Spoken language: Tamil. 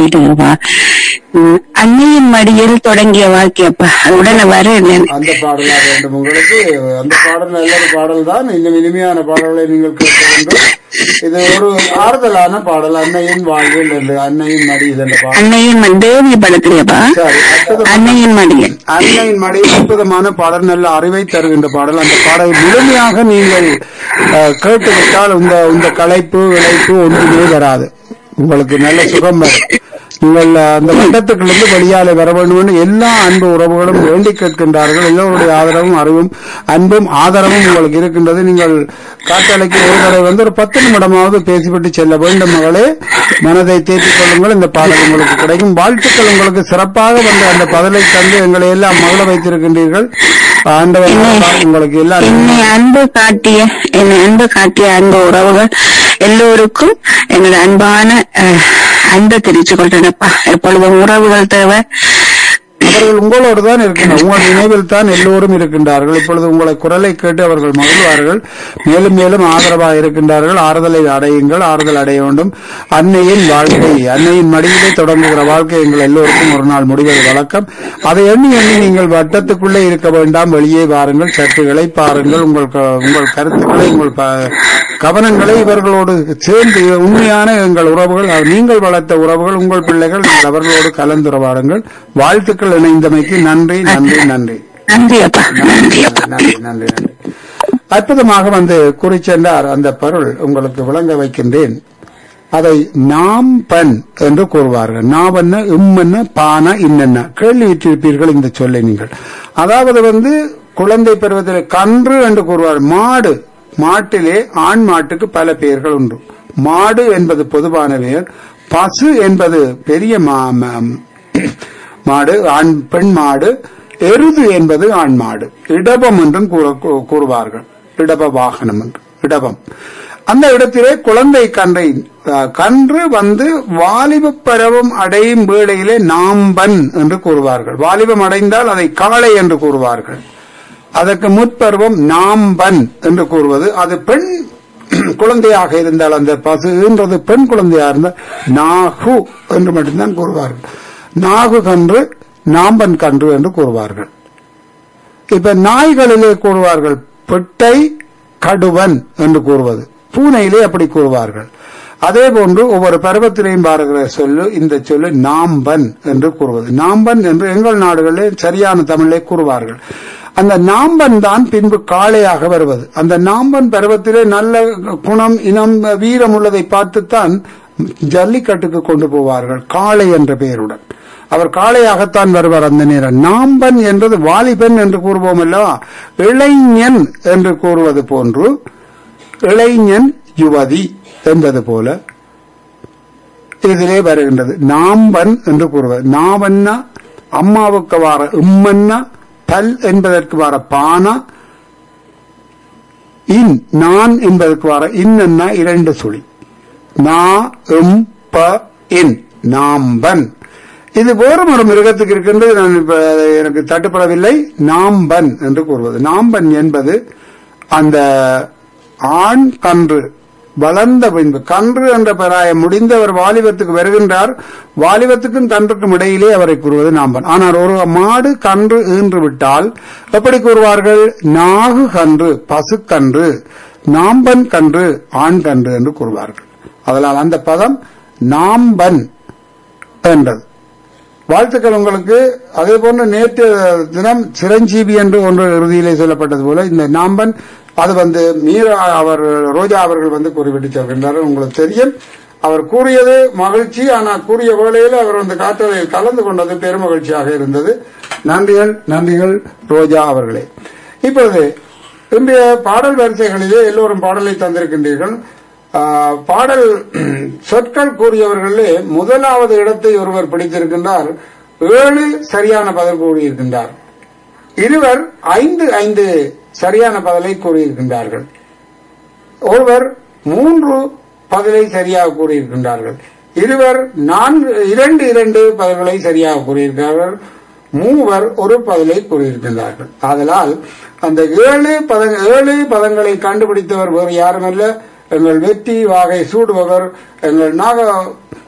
பாடிட்டேங்கப்பா உம், அன்னையின் மடியில் தொடங்கிய வாழ்க்கையப்பா அது உடனே வர அந்த பாடலா வேண்டும் உங்களுக்கு அந்த பாடல் நல்ல ஒரு பாடல் தான் இன்னும் இனிமையான பாடல்களை நீங்கள் கேட்க வேண்டும் இது ஒரு ஆறுதலான பாடல் அன்னையின் வாழ்வில் என்று அன்னையின் மடியில் என்ற பாடல் அன்னையின் ம- தேவி படத்துலயப்பா சரி அற்புதமான அன்னையின் மடியில் அன்னையின் மடி அற்புதமான பாடல் நல்ல அறிவை தருகின்ற பாடல் அந்த பாடலை முழுமையாக நீங்கள் அஹ், கேட்டுவிட்டால் இந்த இந்த களைப்பு விளைப்பு ஒன்றுமே வராது உங்களுக்கு நல்ல சுகம் வரும் நீங்கள் அஹ், அந்த வட்டத்துக்குள்ளிருந்து வெளியாலே வர வேண்டும் என்று எல்லா அன்பு உறவுகளும் வேண்டி கேட்கின்றார்கள் எல்லோருடைய ஆதரவும் அறிவும் அன்பும் ஆதரவும் உங்களுக்கு இருக்கின்றது நீங்கள் காட்டாலைக்கு ஒரு தடவை வந்து ஒரு பத்து நிமிடமாவது பேசிவிட்டு செல்ல வேண்டும் மகளே மனதை தேற்றிக் கொள்ளுங்கள் இந்த பாடல் உங்களுக்கு கிடைக்கும் வாழ்த்துக்கள் உங்களுக்கு சிறப்பாக வந்து அந்த பதிலை தந்து எங்களை எல்லாம் மகள வைத்திருக்கின்றீர்கள் ஆண்டவர் உங்களுக்கு எல்லாம் என்னை அன்பு காட்டிய என்னை அன்பு காட்டிய அன்பு உறவுகள் எல்லோருக்கும் எனது அன்பான அஹ், அன்பை தெரிவித்துக் கொள்றேனப்பா எப்பொழுதும் உறவுகள் தேவை அவர்கள் உங்களோடு தான் இருக்கின்றனர் உங்கள் நினைவில் தான் எல்லோரும் இருக்கின்றார்கள் இப்பொழுது உங்களை குரலை கேட்டு அவர்கள் மகிழ்வார்கள் மேலும் மேலும் ஆதரவாக இருக்கின்றார்கள் ஆறுதலை அடையுங்கள் ஆறுதல் அடைய வேண்டும் அன்னையின் வாழ்க்கை அன்னையின் மடியிலே தொடங்குகிற வாழ்க்கை எங்கள் எல்லோருக்கும் ஒரு நாள் முடிவது வழக்கம் அதை எண்ணி எண்ணி நீங்கள் வட்டத்துக்குள்ளே இருக்க வேண்டாம் வெளியே வாருங்கள் சர்ச்சைகளை பாருங்கள் உங்கள் க- உங்கள் கருத்துக்களை உங்கள் ப- கவனங்களை இவர்களோடு சேர்ந்து உண்மையான எங்கள் உறவுகள் அது நீங்கள் வளர்த்த உறவுகள் உங்கள் பிள்ளைகள் நீங்கள் அவர்களோடு கலந்துரையாடுங்கள் வாழ்த்துக்கள் இணைந்தமைக்கு நன்றி நன்றி நன்றி நன்றி அப்பா நன்றி அப்பா நன்றி நன்றி நன்றி அற்புதமாக வந்து குறிச்சென்றார் அந்த பொருள் உங்களுக்கு விளங்க வைக்கின்றேன் அதை நாம் பண் என்று கூறுவார்கள் நாவென்ன இம்மென்ன பான இன்னென்ன கேள்வியிட்டிருப்பீர்கள் இந்த சொல்லை நீங்கள் அதாவது வந்து குழந்தை பருவத்தில் கன்று என்று கூறுவார் மாடு மாட்டிலே ஆண் மாட்டுக்கு பல பெயர்கள் உண்டு மாடு என்பது பொதுவான பெயர் பசு என்பது பெரிய மா- ம- மாடு ஆண் பெண் மாடு எருது என்பது ஆண் மாடு இடபம் என்றும் கூற- கூ- கூறுவார்கள் இடப வாகனம் என்று இடபம் அந்த இடத்திலே குழந்தை கன்றை அஹ், கன்று வந்து வாலிப பருவம் அடையும் வேளையிலே நாம்பன் என்று கூறுவார்கள் வாலிபம் அடைந்தால் அதை காளை என்று கூறுவார்கள் அதற்கு முற்பருவம் நாம்பன் என்று கூறுவது அது பெண் குழந்தையாக இருந்தால் அந்த பசுன்றது பெண் குழந்தையாக இருந்தால் நாகு என்று மட்டும்தான் கூறுவார்கள் நாகு கன்று நாம்பன் கன்று என்று கூறுவார்கள் இப்ப நாய்களிலே கூறுவார்கள் பெட்டை கடுவன் என்று கூறுவது பூனையிலே அப்படி கூறுவார்கள் அதே போன்று ஒவ்வொரு பருவத்திலையும் பாருகிற சொல்லு இந்த சொல்லு நாம்பன் என்று கூறுவது நாம்பன் என்று எங்கள் நாடுகளிலே சரியான தமிழை கூறுவார்கள் அந்த நாம்பன் தான் பின்பு காளையாக வருவது அந்த நாம்பன் பருவத்திலே நல்ல குணம் இனம் வீரம் உள்ளதை பார்த்துத்தான் ஜல்லிக்கட்டுக்கு கொண்டு போவார்கள் காளை என்ற பெயருடன் அவர் காளையாகத்தான் வருவார் அந்த நேரம் நாம்பன் என்றது வாலிபன் என்று கூறுவோம் அல்லவா இளைஞன் என்று கூறுவது போன்று இளைஞன் யுவதி என்பது போல இதிலே வருகின்றது நாம்பன் என்று கூறுவது நாவன்னா அம்மாவுக்கு வார இம்மன்னா பல் என்பதற்கு வர பானா இன் நான் என்பதற்கு வர இன்னன்னா இரண்டு சுழி நா இம் ப இன் நாம்பன் இது வேறும் ஒரு மிருகத்துக்கு இருக்கின்றது நான் இப்ப எனக்கு தட்டுப்படவில்லை நாம்பன் என்று கூறுவது நாம்பன் என்பது அந்த ஆண் கன்று வளர்ந்த பின்பு கன்று என்ற பெறாயம் முடிந்தவர் வாலிபத்துக்கு வருகின்றார் வாலிபத்துக்கும் கன்றுக்கும் இடையிலே அவரை கூறுவது நாம்பன் ஆனால் ஒரு மாடு கன்று ஈன்று விட்டால் எப்படி கூறுவார்கள் நாகு கன்று பசுக்கன்று நாம்பன் கன்று ஆண் கன்று என்று கூறுவார்கள் அதனால் அந்த பதம் நாம்பன் என்றது வாழ்த்துக்கள் உங்களுக்கு அதே போன்று நேற்று தினம் சிரஞ்சீவி என்று ஒன்று இறுதியிலே சொல்லப்பட்டது போல இந்த நாம்பன் அது வந்து மீரா அவர் ரோஜா அவர்கள் வந்து குறிப்பிட்டு சொல்கின்றார் உங்களுக்கு தெரியும் அவர் கூறியது மகிழ்ச்சி ஆனால் கூறிய வேளையில் அவர் வந்து காற்றலையில் கலந்து கொண்டது பெருமகிழ்ச்சியாக இருந்தது நன்றிகள் நன்றிகள் ரோஜா அவர்களே இப்பொழுது இன்றைய பாடல் வரிசைகளிலே எல்லோரும் பாடலை தந்திருக்கின்றீர்கள் ஆஹ், பாடல் சொற்கள் கூறியவர்களே முதலாவது இடத்தை ஒருவர் பிடித்திருக்கின்றார் ஏழு சரியான பதில் கூறியிருக்கின்றார் இருவர் ஐந்து ஐந்து சரியான பதிலை கூறியிருக்கின்றார்கள் ஒருவர் மூன்று பதிலை சரியாக கூறியிருக்கின்றார்கள் இருவர் நான்கு இரண்டு இரண்டு பதில்களை சரியாக கூறியிருக்கிறார்கள் மூவர் ஒரு பதிலை கூறியிருக்கின்றார்கள் ஆதலால் அந்த ஏழு பத ஏழு பதங்களை கண்டுபிடித்தவர் வேறு யாருமல்ல எங்கள் வெற்றி வாகை சூடுபவர் எங்கள் நாக